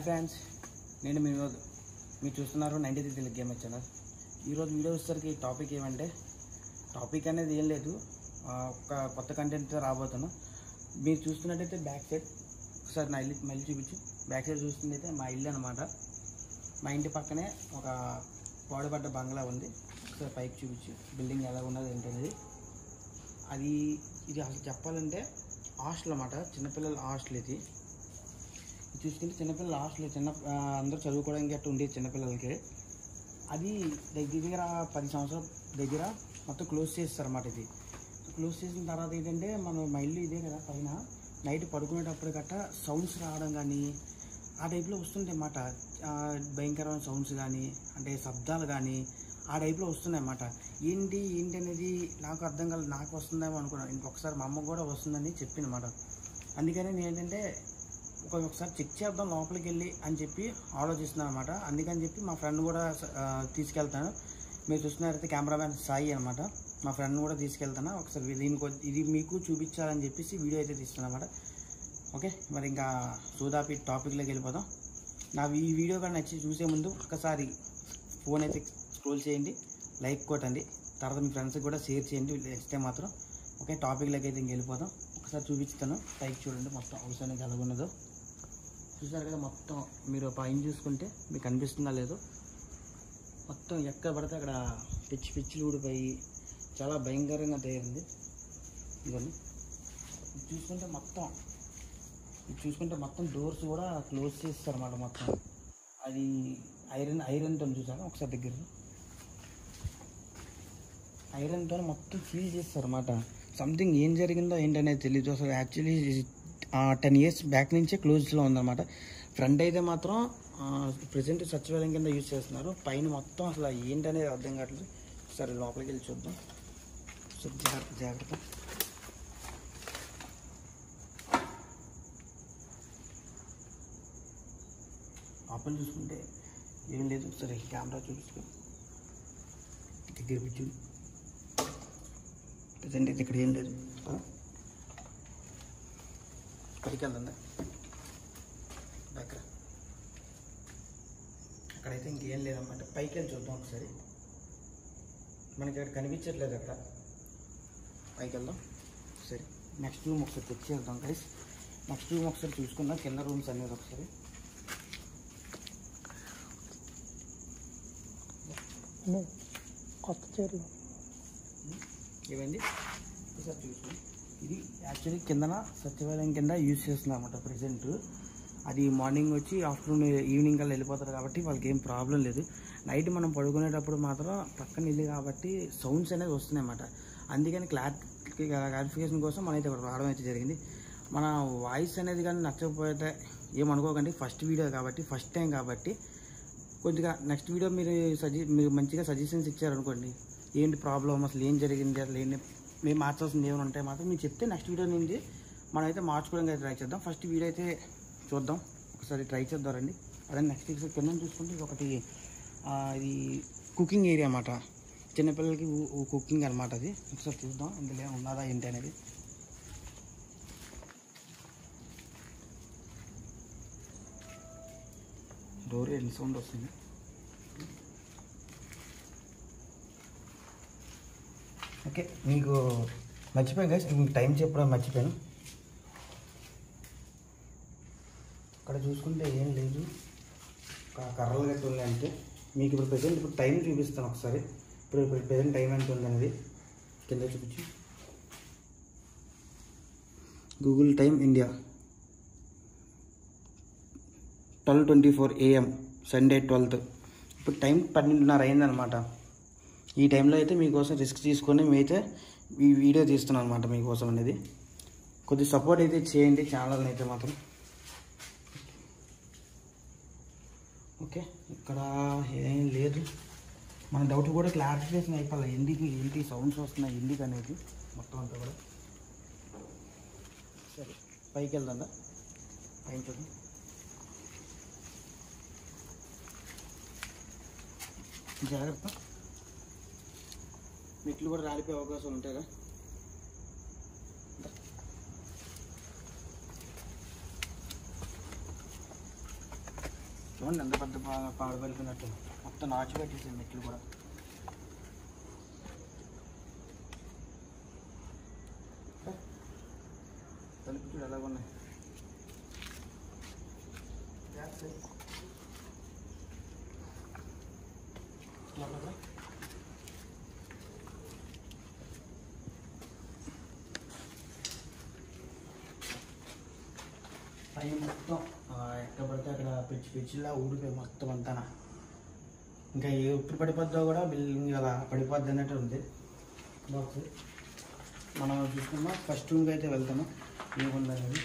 Friends నేను మీ వినోద్ మీరు చూస్తున్నారు ninety three Telugu game channel ఈరోజు వీడియో వచ్చేసరికి టాపిక్ ఏమంటే టాపిక్ అనేది ఏం లేదు ఆ, ఒక కొత్త కంటెంట్ రాబోతున్నా మీరు చూస్తున్నట్టయితే బ్యాక్ సైడ్ ఒకసారి నా ఇల్లు మళ్ళీ చూపించు బ్యాక్ సైడ్ చూస్తున్నట్టయితే మా ఇల్లు అనమాట మా ఇంటి పక్కనే ఒక పాడుపడ్డ బంగ్లా ఉంది ఒకసారి పైకి చూపించు బిల్డింగ్ ఎలా ఉన్నది ఏంటనేది అది ఇది అసలు చెప్పాలంటే హాస్టల్ అన్నమాట చిన్నపిల్లల హాస్టల్ ఇది ఇది చూసుకుంటే చిన్నపిల్లల హాస్టల్ చిన్న ఆ, అందరూ చదువుకోవడానికి అట్లా ఉండేది చిన్నపిల్లలకి అది దగ్గర దగ్గర పది సంవత్సరాల దగ్గర మొత్తం క్లోజ్ చేస్తారన్నమాట ఇది క్లోజ్ చేసిన తర్వాత ఏంటంటే మనం మా ఇల్లు ఇదే కదా పైన నైట్ పడుకునేటప్పుడు గట్ట సౌండ్స్ రావడం కానీ ఆ టైప్లో వస్తుంటాయి అన్నమాట ఆ, భయంకరమైన సౌండ్స్ కానీ అంటే శబ్దాలు కానీ ఆ టైప్లో వస్తున్నాయి అన్నమాట ఏంటి ఏంటి అనేది నాకు అర్థం కాలేదు నాకు వస్తుందేమో అనుకున్నాను ఇంకొకసారి మా అమ్మ కూడా వస్తుందని చెప్పిందన్నమాట అందుకని నేను ఏంటంటే ఒక ఒకసారి చెక్ చేద్దాం లోపలికి వెళ్ళి అని చెప్పి ఆలోచిస్తున్నాను అనమాట అందుకని చెప్పి మా ఫ్రెండ్ కూడా ఆ, తీసుకెళ్తాను మీరు చూస్తున్నారైతే కెమెరామ్యాన్ సాయి అనమాట మా ఫ్రెండ్ కూడా తీసుకెళ్తాను ఒకసారి దీనికి వచ్చి- ఇది మీకు చూపించాలని చెప్పేసి వీడియో అయితే తీస్తున్నాను అనమాట ఓకే మరి ఇంకా సోదాపి టాపిక్లోకి వెళ్ళిపోదాం నా ఈ వీడియో కానీ నచ్చి చూసే ముందు ఒకసారి ఫోన్ అయితే స్క్రోల్ చేయండి లైక్ కొట్టండి తర్వాత మీ ఫ్రెండ్స్కి కూడా షేర్ చేయండి ఇస్తే మాత్రం ఓకే టాపిక్లోకి అయితే ఇంక వెళ్ళిపోదాం ఒకసారి చూపిస్తాను పైకి చూడండి మొత్తం అవసరం ఎలా ఉన్నదో చూసారు కదా మొత్తం మీరు పైన చూసుకుంటే మీకు కనిపిస్తుందా లేదో మొత్తం ఎక్కడ పడితే అక్కడ పిచ్చి పిచ్చిలు ఊడిపోయి చాలా భయంకరంగా తయారైంది ఇవన్నీ ఇది చూసుకుంటే మొత్తం ఇది చూసుకుంటే మొత్తం డోర్స్ కూడా క్లోజ్ చేస్తారు అన్నమాట మొత్తం అది ఐరన్ ఐరన్తో చూసాను ఒకసారి దగ్గర ఐరన్తో మొత్తం ఫీల్ చేస్తారు అన్నమాట సంథింగ్ ఏం జరిగిందో ఏంటనేది తెలియదు అసలు యాక్చువల్లీ టెన్ ఇయర్స్ బ్యాక్ నుంచే క్లోజ్లో ఉందన్నమాట ఫ్రంట్ అయితే మాత్రం ప్రజెంట్ సచివాలయం కింద యూజ్ చేస్తున్నారు పైన మొత్తం అసలు ఏంటనేది అర్థం కావట్లేదు సరే లోపలికి వెళ్ళి చూద్దాం సో జాగ్రత్త జాగ్రత్త లోపల చూసుకుంటే ఏం లేదు సరే కెమెరా చూపించుకో దగ్గర పిచ్చు ప్రజెంట్ అయితే ఇక్కడ ఏం లేదు ఆ? ఇక్కడికి వెళ్తుందా దగ్గర అక్కడైతే ఇంకేం లేదన్నమాట పైకి వెళ్ళి చూద్దాం ఒకసారి మనకి ఇక్కడ కనిపించట్లేదు అక్కడ పైకి వెళ్దాం సరే నెక్స్ట్ రూమ్ ఒకసారి చెక్ చేద్దాం గైస్ నెక్స్ట్ రూమ్ ఒకసారి చూసుకుందాం కింద రూమ్స్ అనేది ఒకసారి కొత్త చీరలు ఏమైంది ఒకసారి చూసుకోండి ఇది యాక్చువల్లీ కిందన సచివాలయం కింద యూజ్ చేస్తున్నాం అనమాట ప్రజెంట్ అది మార్నింగ్ వచ్చి ఆఫ్టర్నూన్ ఈవినింగ్ కల్లా వెళ్ళిపోతారు కాబట్టి వాళ్ళకి ఏం ప్రాబ్లం లేదు నైట్ మనం పడుకునేటప్పుడు మాత్రం పక్కన ఇల్లు కాబట్టి సౌండ్స్ అనేది వస్తున్నాయి అన్నమాట అందుకని క్లారిటీ క్లారిఫికేషన్ కోసం మనం అయితే ఇక్కడ రావడం అయితే జరిగింది మన వాయిస్ అనేది కానీ నచ్చకపోతే ఏమనుకోకండి ఫస్ట్ వీడియో కాబట్టి ఫస్ట్ టైం కాబట్టి కొద్దిగా నెక్స్ట్ వీడియో మీరు సజె మీరు మంచిగా సజెషన్స్ ఇచ్చారనుకోండి ఏంటి ప్రాబ్లం అసలు ఏం జరిగింది అసలు ఏంటి మేము మార్చాల్సింది ఏమైనా ఉంటే మాత్రం మీరు చెప్తే నెక్స్ట్ వీడియో నుండి మనం అయితే మార్చుకోవడానికి అయితే ట్రై చేద్దాం ఫస్ట్ వీడియో అయితే చూద్దాం ఒకసారి ట్రై చేద్దాం రండి అదే నెక్స్ట్ కింద చూసుకుంటే ఇది ఒకటి ఆ, ఇది కుకింగ్ ఏరియా అన్నమాట చిన్నపిల్లలకి కుకింగ్ అనమాట అది ఒకసారి చూద్దాం ఇందులో ఏమైనా ఉన్నదా ఏంటి అనేది డోర్ ఎన్ని సౌండ్ వస్తుంది ఓకే మీకు మర్చిపోయాను గైస్ మీకు టైం చెప్పడం మర్చిపోయాను అక్కడ చూసుకుంటే ఏం లేదు ఒక కర్రలు గట్టి ఉన్నాయి అంటే మీకు ఇప్పుడు ప్రజెంట్ ఇప్పుడు టైం చూపిస్తాను ఒకసారి ఇప్పుడు ఇప్పుడు ప్రజెంట్ టైం ఎంత ఉంది అనేది కింద చూపించి Google time India twelve twenty four AM Sunday twelfth ఇప్పుడు టైం పన్నెండున్నర అయిందనమాట ఈ టైంలో అయితే మీకోసం రిస్క్ తీసుకొని మేమైతే ఈ వీడియో తీస్తున్నాను అనమాట మీకోసం అనేది కొద్ది సపోర్ట్ అయితే చేయండి ఛానల్ని అయితే మాత్రం ఓకే ఇక్కడ ఏం లేదు మన డౌట్ కూడా క్లారిఫికేషన్ అయిపోవాలి ఎందుకు ఏంటి సౌండ్స్ వస్తున్నాయి ఎందుకు అనేది మొత్తం అంతా కూడా సరే పైకి వెళ్దా పైన చూడండి జాగ్రత్త మెట్లు కూడా రాలిపోయే అవకాశాలు ఉంటాయిగా చూడండి ఎంత పెద్ద పా- పాడుపడిపోయినట్టు మొత్తం నాచు పెట్టేసింది మెట్లు కూడా తలుపు చూడు ఎలా ఉన్నాయి లోపలికి రా. పైన మొత్తం ఆ, ఎక్కడ పడితే అక్కడ పిచ్చి పిచ్చిలా ఊడిపోయి మొత్తం అంతా ఇంకా ఎప్పుడు పడిపోద్దో కూడా బిల్డింగ్ అలా పడిపోద్ది అన్నట్టు ఉంది బాక్స్ మనం చూసుకున్నాం ఫస్ట్ రూమ్కి అయితే వెళ్తాము ఏముంది అనేది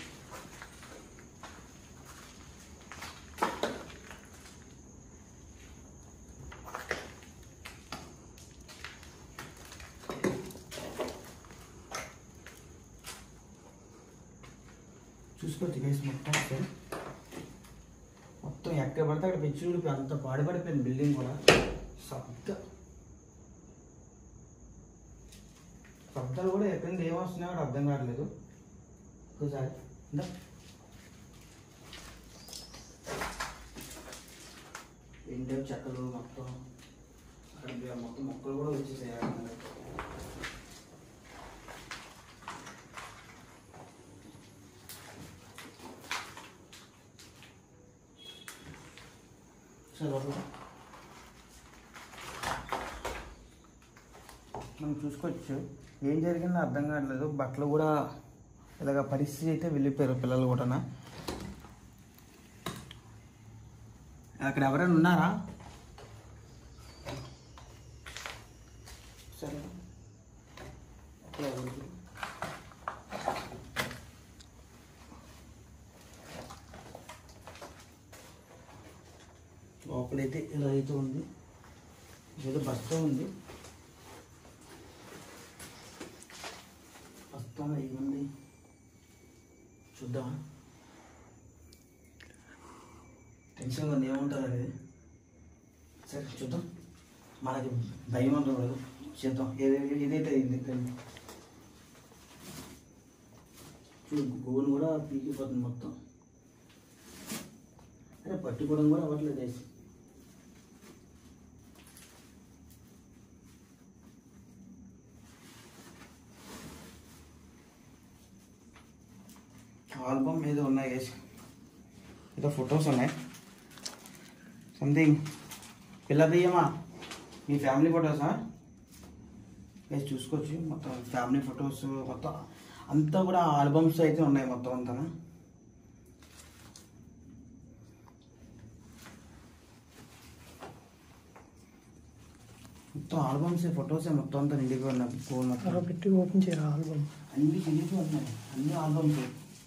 చూసుకోవచ్చు గైస్ మొత్తం ఒకసారి మొత్తం ఎక్కడ పడితే అక్కడ పెంచి ఊడిపోయి అంత పాడుపడిపోయింది బిల్డింగ్ కూడా శబ్ద శబ్దాలు కూడా ఎక్కడి నుంచి ఏమొస్తున్నాయో కూడా అర్థం కావట్లేదు ఒకసారి ఇందా ఏంటో చెక్కలు మొత్తం అక్కడ మొత్తం మొక్కలు కూడా వచ్చేసాయి అక్కడ. సరే లోపల మనం చూసుకోవచ్చు ఏం జరిగిందో అర్థం కావట్లేదు బట్టలు కూడా ఇలాగ పరిస్థితి అయితే వెళ్ళిపోయారు పిల్లలు కూడా అక్కడ ఎవరైనా ఉన్నారా సరే అక్కడ ఎవరు లేరు. లోపలైతే ఇలా అయితే ఉంది ఏదో బస్తా ఉంది బస్తా ఏముంది చూద్దామా టెన్షన్గా ఉంది ఏముంటుంది అనేది సరే చూద్దాం మనకి భయం ఉండదు చేద్దాం ఏది ఏదైతే అయింది కానీ చూడు గోను కూడా పీకిపోతుంది మొత్తం అరే పట్టుకోవడం కూడా అవ్వట్లేదు వేసి ఆల్బమ్ ఏదో ఉన్నాయి గైస్ ఏదో ఫొటోస్ ఉన్నాయి సంథింగ్ పిల్ల దెయ్యమా మీ ఫ్యామిలీ ఫొటోసా గైస్ చూసుకోవచ్చు మొత్తం ఫ్యామిలీ ఫొటోస్ మొత్తం అంతా కూడా ఆల్బమ్స్ అయితే ఉన్నాయి మొత్తం అంతా మొత్తం ఆల్బమ్స్ ఫొటోస్ మొత్తం అంతా నిండిగా ఉన్నాయి ఫోన్ మొత్తం పెట్టి ఓపెన్ చేయరా ఆల్బమ్ అన్ని చిరిగి ఉన్నాయి అన్ని ఆల్బమ్స్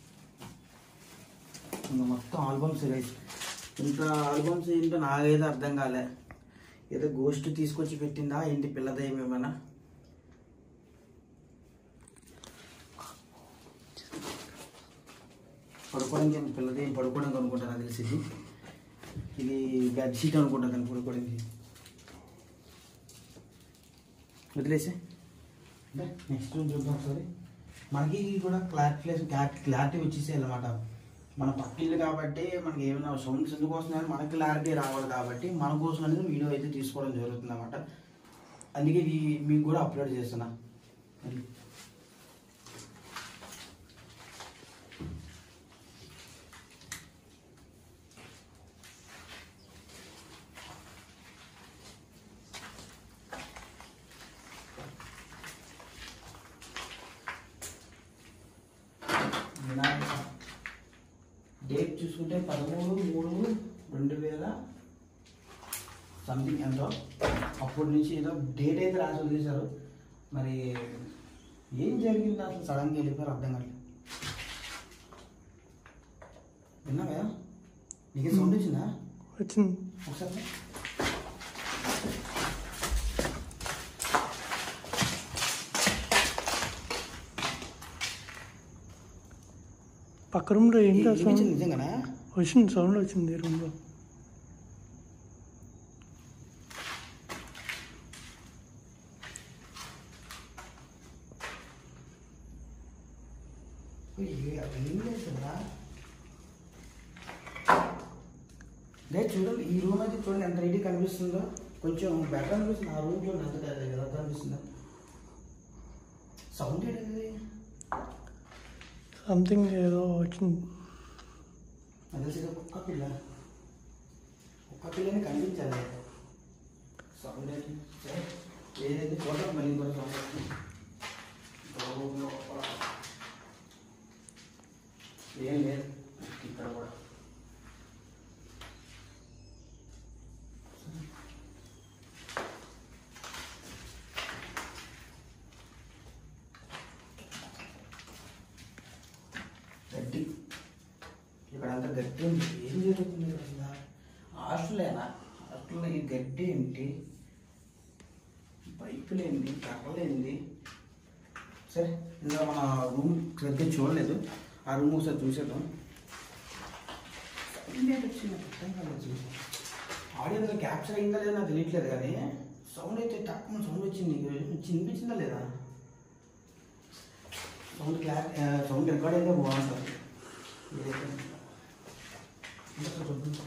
ఇంకా మొత్తం ఆల్బమ్స్ గైస్ ఇంత ఆల్బమ్స్ ఏంటో నాకైతే అర్థం కాలే ఏదో గోస్ట్ తీసుకొచ్చి పెట్టిందా ఏంటి పిల్లదయ్యం ఏమైనా పడుకోవడానికి ఏం పిల్లదయ్యం పడుకోవడానికి అనుకుంటా నాకు తెలిసి ఇది. ఇది బెడ్షీట్ అనుకుంటా దాన్ని పడుకోవడానికి వదిలేసే నెక్స్ట్ రూమ్ చూద్దాం ఒకసారి మనకి కూడా క్లారిటీ క్లారిటీ వచ్చేసాయి అన్నమాట మన పక్కిల్లు కాబట్టి మనకి ఏమైనా సౌండ్స్ ఎందుకు వస్తున్నాయని మనకి క్లారిటీ రావాలి కాబట్టి మన కోసం అనేది వీడియో అయితే తీసుకోవడం జరుగుతుంది అనమాట అందుకే ఇది మీకు కూడా అప్లోడ్ చేస్తున్నా అది డేట్ చూసుకుంటే పదమూడు మూడు రెండు వేల సంథింగ్ ఎంతో అప్పటి నుంచి ఏదో డేట్ అయితే రాసి వదిలేశారు మరి ఏం జరిగింది అసలు సడన్గా వెళ్ళిపోయారు అర్థం కావట్లేదు విన్నా కదా నీకే సౌండ్ వచ్చిందా వచ్చింది ఒకసారి పక్క రూమ్లో ఏంటి ఆ వినిపించింది సౌండ్ నిజంగానా వచ్చింది సౌండ్ వచ్చింది రూమ్లో లేదు చూడండి ఈ రూమ్ అయితే చూడండి ఎంత నీట్గా కనిపిస్తుందో కొంచెం బెటర్ అనిపిస్తుంది ఆ రూమ్ చూడండి ఎంత కదా ఎలా కనిపిస్తుందో సౌండ్ ఏంటిది సంథింగ్ ఏదో వచ్చింది అది తెలిసి ఇది కుక్క పిల్ల కుక్క పిల్లని కనిపించాలి సౌండ్ ఏంటి సరే ఏదైతే చూద్దాం మళ్ళీ ఇంకో సౌండ్ వస్తుంది. రూమ్ లోపల. ఏం లేదు ఇక్కడ కూడా గడ్డి ఇక్కడ అంతా గడ్డి ఉంది ఏం జరుగుతుంది ఇక్కడ అసలు హాస్టలేనా హాస్టల్లో ఈ గడ్డి ఏంటి పైపులు ఏంటి కర్రలు ఏంటి సరే ఇంకా మన రూమ్ సరిగ్గా చూడలేదు ఆ రూమ్ ఒకసారి చూసేద్దాం సౌండ్ ఏంటి వచ్చింది నాకు అర్థం కాలేదు ఆడియో ఏదైనా క్యాప్చర్ అయిందా లేదా నాకు తెలియట్లేదు కానీ సౌండ్ అయితే తక్కువ సౌండ్ వచ్చింది నీకు వినిపించిందా లేదా సౌండ్ క్లార్ సౌండ్ రికార్డ్ అయితే బాగుంటుంది ఇదైతే ఇంకా చూద్దాం.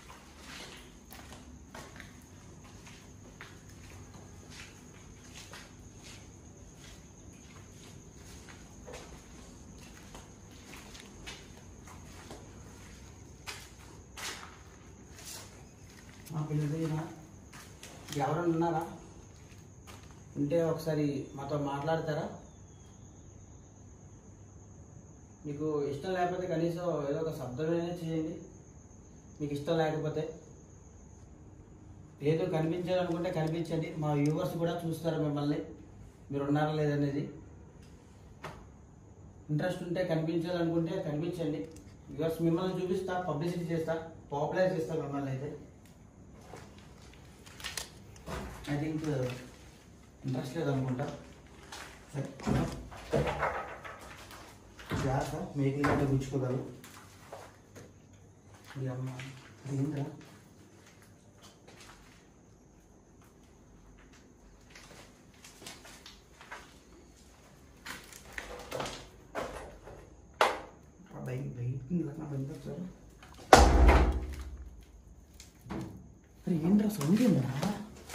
మా పిల్లలు ఎవరైనా ఉన్నారా ఉంటే ఒకసారి మాతో మాట్లాడతారా మీకు ఇష్టం లేకపోతే కనీసం ఏదో ఒక శబ్దమైనా చేయండి మీకు ఇష్టం లేకపోతే ఏదో కనిపించాలనుకుంటే కనిపించండి మా వ్యూవర్స్ కూడా చూస్తారు మిమ్మల్ని మీరు ఉన్నారా లేదనేది ఇంట్రెస్ట్ ఉంటే కనిపించాలనుకుంటే కనిపించండి వ్యూవర్స్ మిమ్మల్ని చూపిస్తా పబ్లిసిటీ చేస్తా పాపులర్ చేస్తా మిమ్మల్ని అయితే ఐ థింక్ ఇంట్రెస్ట్ లేదనుకుంటా సరే గ్యాస్ మేకింగ్ అంటే గుచ్చుకోగలరు ఇది అమ్మ ఇది ఏంట్రా బైక్ బైక్ నా బండి వచ్చారు అరే ఏంట్రా సౌండ్ ఏంట్రా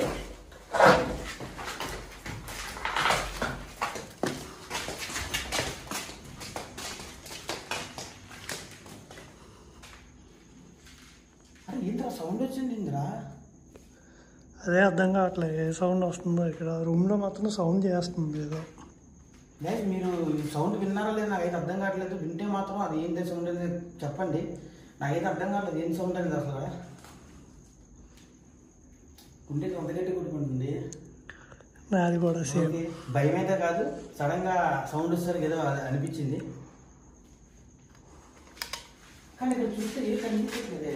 అరే ఏంట్రా సౌండ్ వచ్చింది ఇంద్రా అదే అర్థం కావట్లేదు ఏ సౌండ్ వస్తుందో ఇక్కడ రూమ్లో మాత్రం సౌండ్ చేస్తుంది ఏదో లేదు మీరు ఈ సౌండ్ విన్నారా లేదు నాకైతే అర్థం కావట్లేదు వింటే మాత్రం అది ఏంటి సౌండ్ అనేది చెప్పండి నాకైతే అర్థం కావట్లేదు ఏం సౌండ్ అనేది అసలు గుండె కొంతగట్టి కొట్టుకుంటుంది నాది కూడా సేమ్ ఓకే. భయం అయితే కాదు సడన్ గా సౌండ్ వచ్చేసరికి ఏదో అది అనిపించింది కానీ ఇక్కడ చూస్తే ఏ కనిపించట్లేదే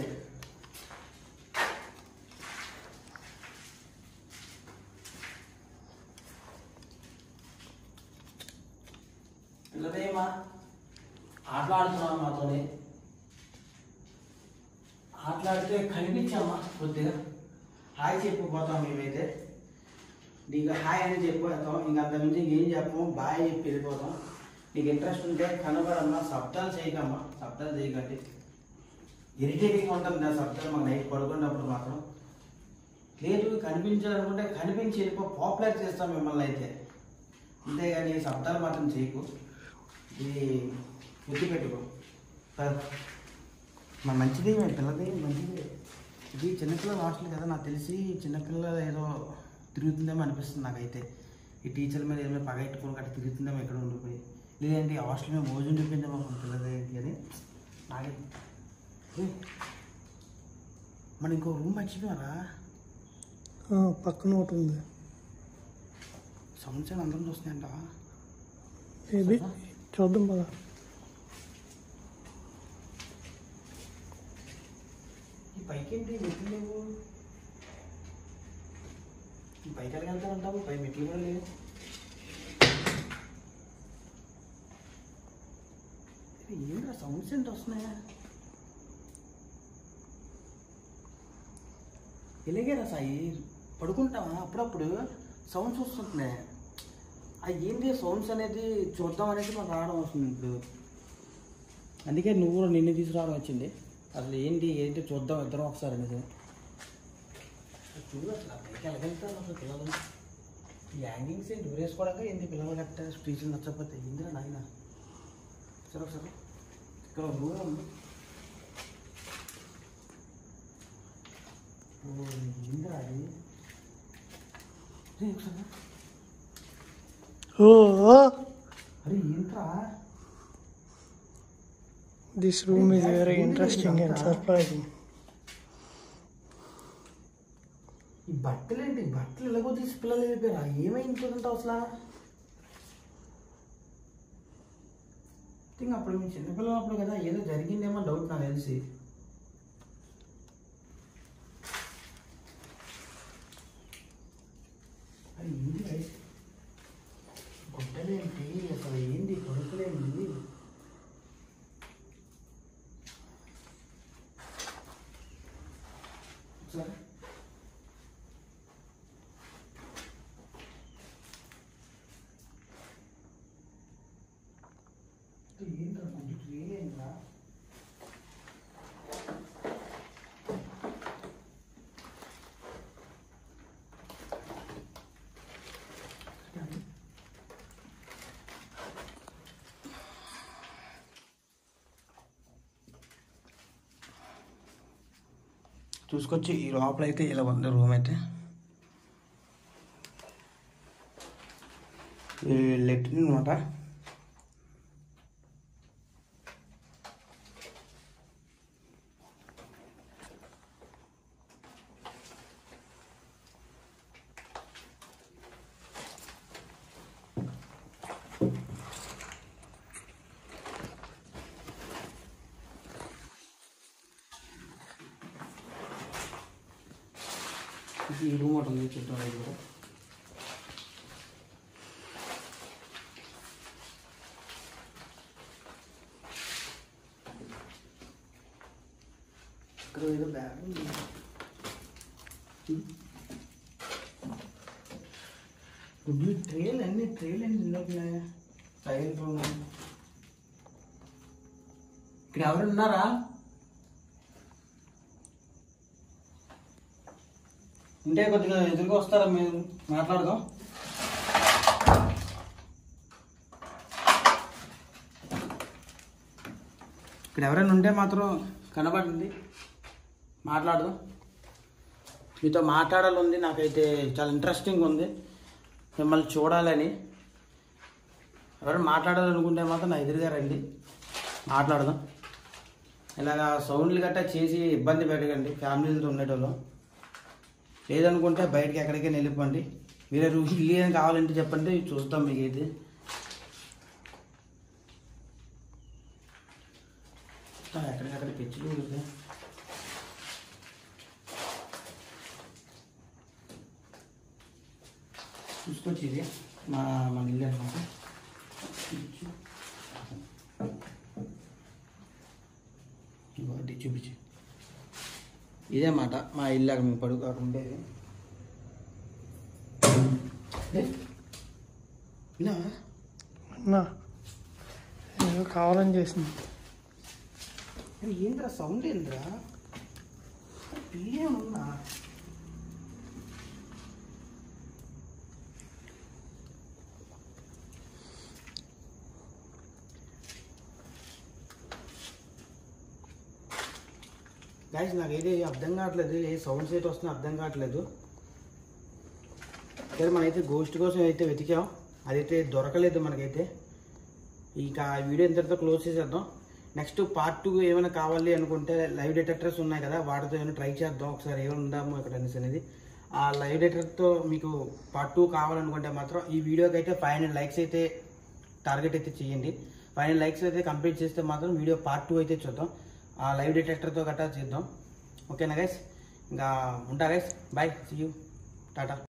పిల్లదేమా ఆటలాడుతున్నావా మాతోని ఆటలాడితే కనిపించామా కొద్దిగా హాయ్ చెప్పిపోతాం మేమైతే నీకు హాయ్ అని చెప్పిపోతాం ఇంక అంత నుంచి ఏం చెప్పము బాయ్ చెప్పి వెళ్ళిపోతాం నీకు ఇంట్రెస్ట్ ఉంటే కనబడమ్మా శబ్దాలు చేయకమ్మా శబ్దాలు చేయకండి ఇరిటేటింగ్ ఉంటుంది నా శబ్దాలు మాకు నైట్ పడుకున్నప్పుడు మాత్రం లేదు కనిపించాలనుకుంటే కనిపించి వెళ్ళిపో పాపులర్ చేస్తాం మిమ్మల్ని అయితే అంతేగాని శబ్దాలు మాత్రం చేయకు ఇది గుర్తు పెట్టుకో సరే. మా మంచిది మా పిల్లది మంచిది ఇది చిన్నపిల్లల హాస్టల్ కదా నాకు తెలిసి చిన్నపిల్లలు ఏదో తిరుగుతుందేమో అనిపిస్తుంది నాకైతే ఈ టీచర్ల మీద ఏమైనా పగెట్టుకుని గట్రా తిరుగుతుందేమో ఎక్కడ ఉండిపోయి లేదంటే హాస్టల్ మీద మోజు ఉండిపోయిందేమో మన పిల్లది ఏంటి అని నాకే ఏ, మన ఇంకో రూమ్ మర్చిపోయారా ఆ, పక్కన ఒకటి ఉంది సౌండ్స్ అని అందరం చూస్తున్నాయంట మేబీ చూద్దాం పదా ఈ పైకి ఏంటి మెట్లు లేవు ఈ పైకి ఎలాగ వెళ్తారంటావు పై మెట్లు కూడా లేవు ఏంట్రా సౌండ్స్ ఏంటి వస్తున్నాయా ఇలాగేరా సాయి పడుకుంటావా అప్పుడప్పుడు సౌండ్స్ వస్తుంటున్నాయి అది ఏంటి సౌండ్స్ అనేది చూద్దాం అనేది మాకు రావడం వస్తుంది ఇప్పుడు అందుకే నువ్వు కూడా నిన్ను తీసుకురావడం వచ్చింది అసలు ఏంటి ఏంటి చూద్దాం ఇద్దరం ఒకసారి అనేది చూడు అసలు ఆ పైకి ఎలాగెళ్తారు అసలు పిల్లలు ఈ హ్యాంగింగ్స్ ఏంటి ఊరేసుకోవడానికి ఏంటి పిల్లలు గట్ట స్పీచ్లు నచ్చకపోతే ఏందిరా నాయన సరే ఒకసారి ఇక్కడ ఒక రూమ్ ఉంది ఓ, ఏందిరా అది రే, ఒకసారి ఓ అరే ఏంట్రా this room is very interesting and surprising ఈ బట్టలు ఏంటి బట్టలు ఎలాగో తీసి పిల్లలు వెళ్ళిపోయారా ఏమైంది చూడండి అసలు థింక్ అప్పుడు మేము చిన్నపిల్లలు అప్పుడు కదా ఏదో జరిగిందేమో డౌట్ నాకు తెలిసి అది ఏంటి guys? గుడ్డలేంటి అసలు ఏంటి కొడుకులేంటి సరే ఏంట్రా కొంచెం ట్రైన్ ఏంట్రా చూసుకొచ్చి ఈ లోపల అయితే ఇలా ఉంది రూమ్ అయితే లెట్రిన్ అనమాట ఈ రూమ్ ఒకటి ఉంది చూద్దాం ఇది కూడా ఇక్కడ ఏదో బ్యాగ్ ఉంది గుడ్లు ట్రైల్ అన్ని ట్రైల్ అన్ని ఇందులోకి ట్రైల్ రూమ్ ఇక్కడ ఎవరు ఉన్నారా ఉంటే కొద్దిగా ఎదురుగా వస్తారా మేము మాట్లాడదాం ఇక్కడ ఎవరైనా ఉంటే మాత్రం కనబడింది మాట్లాడదాం మీతో మాట్లాడాలి ఉంది నాకైతే చాలా ఇంట్రెస్టింగ్ ఉంది మిమ్మల్ని చూడాలని ఎవరైనా మాట్లాడాలనుకుంటే మాత్రం నా ఎదురుగా రండి మాట్లాడదాం ఇలాగా సౌండ్లు గట్టా చేసి ఇబ్బంది పెట్టకండి ఫ్యామిలీలతో ఉండేటోళ్ళు లేదనుకుంటే బయటకి ఎక్కడికైనా వెళ్ళిపోండి వేరే రూమ్ ఇల్లు ఏం కావాలంటే చెప్పండి చూస్తాం మీకు అయితే ఆ, ఎక్కడికక్కడ పెచ్చులు ఉన్నాయి. చూసుకోవచ్చు ఇది మా మన ఇల్లు అనమాట చూపించు ఇదే మాట మా ఇల్లు అక్కడ మేము పడుకు అక్కడ ఉండేది ఏ? విన్నావా? అన్నా ఏదో కావాలని చేసింది అరే ఏంద్రా సౌండ్ ఏంద్రా పిల్లే ఉన్నా గాయస్ నాకు ఏది అర్థం కావట్లేదు ఏ సౌండ్స్ అయితే వస్తున్నా అర్థం కావట్లేదు సరే మనమైతే గోస్ట్ కోసం అయితే వెతికాం అదైతే దొరకలేదు మనకైతే ఇక ఆ వీడియో ఇంతటితో క్లోజ్ చేసేద్దాం నెక్స్ట్ పార్ట్ టూ ఏమైనా కావాలి అనుకుంటే లైవ్ డిటెక్టర్స్ ఉన్నాయి కదా వాటితో ఏమైనా ట్రై చేద్దాం ఒకసారి ఏమైనా ఉందాము ఇక్కడ అనేసి అనేది ఆ లైవ్ డిటెక్టర్తో మీకు పార్ట్ టూ కావాలనుకుంటే మాత్రం ఈ వీడియోకి అయితే ఫైవ్ హండ్రెడ్ లైక్స్ అయితే టార్గెట్ అయితే చేయండి ఫైవ్ హండ్రెడ్ లైక్స్ అయితే కంప్లీట్ చేస్తే మాత్రం వీడియో పార్ట్ టూ అయితే చూద్దాం ఆ లైవ్ డిటెక్టర్తో గట్టా చేద్దాం ఓకేనా గైస్ ఇంకా ఉంటా guys bye see you Tata